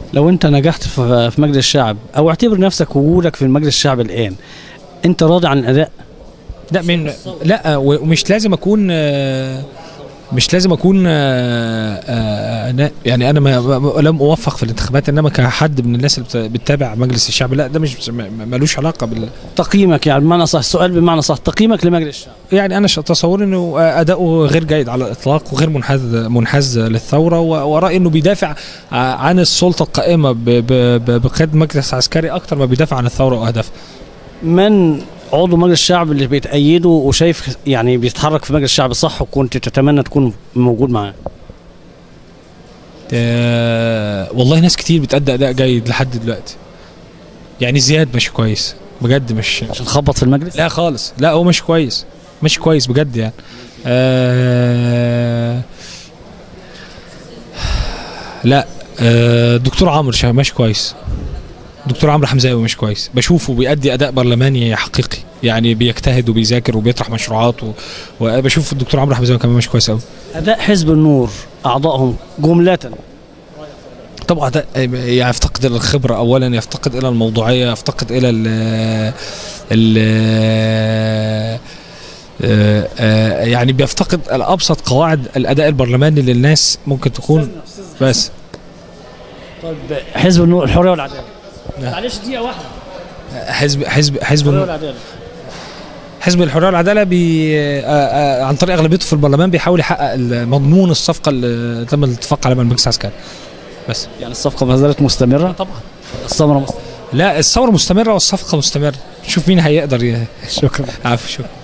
لو انت نجحت في في مجلس الشعب او اعتبر نفسك وجودك في المجلس الشعب الان انت راضي عن الاداء لا من لا ومش لازم اكون آه، مش لازم اكون آه، آه، أنا يعني انا ما ما- لم اوفق في الانتخابات انما كحد من الناس اللي بت- بتتابع مجلس الشعب لا ده مش ما- ملوش علاقه بال تقييمك يعني بمعنى صح السؤال بمعنى صح تقييمك لمجلس الشعب يعني انا ش- تصوري انه اداؤه غير جيد على الاطلاق وغير منحاز منحاز للثوره و- ورايي انه بيدافع ع- عن السلطه القائمه ب- ب- ب- بقياده مجلس عسكري اكتر ما بيدافع عن الثوره واهدافها من عضو مجلس الشعب اللي بيتأيده وشايف يعني بيتحرك في مجلس الشعب صح وكنت تتمنى تكون موجود معاه آه، والله ناس كتير بتأدي اداء جيد لحد دلوقتي يعني زياد مش كويس بجد مش عشان خبط في المجلس لا خالص لا هو مش كويس مش كويس بجد يعني آه لا آه دكتور عمرو شا- مش كويس دكتور عمرو حمزاوي مش كويس بشوفه بيأدي اداء برلماني حقيقي يعني بيجتهد وبيذاكر وبيطرح مشروعات و... وبشوف الدكتور عمرو حمزاوي كمان مش كويس قوي أداء حزب النور أعضائهم جملة طبعا ده يعني يفتقد الى الخبره اولا يفتقد الى الموضوعيه يفتقد الى ال ال آه، آه، يعني بيفتقد الابسط قواعد الاداء البرلماني للناس ممكن تكون بس طيب حزب النور الحرية والعدالة نعم. معلش دقيقة واحدة حزب حزب حزب الحرية النور- والعدالة حزب الحريه والعداله بي آه، آه، عن طريق اغلبيته في البرلمان بيحاول يحقق مضمون الصفقه اللي تم الاتفاق عليها مع المجلس العسكري بس يعني الصفقة ما زالت مستمرة طبعا الثورة مستمرة لا الثوره مستمره والصفقه مستمره شوف مين هيقدر ي- شكرا عفوا شكرا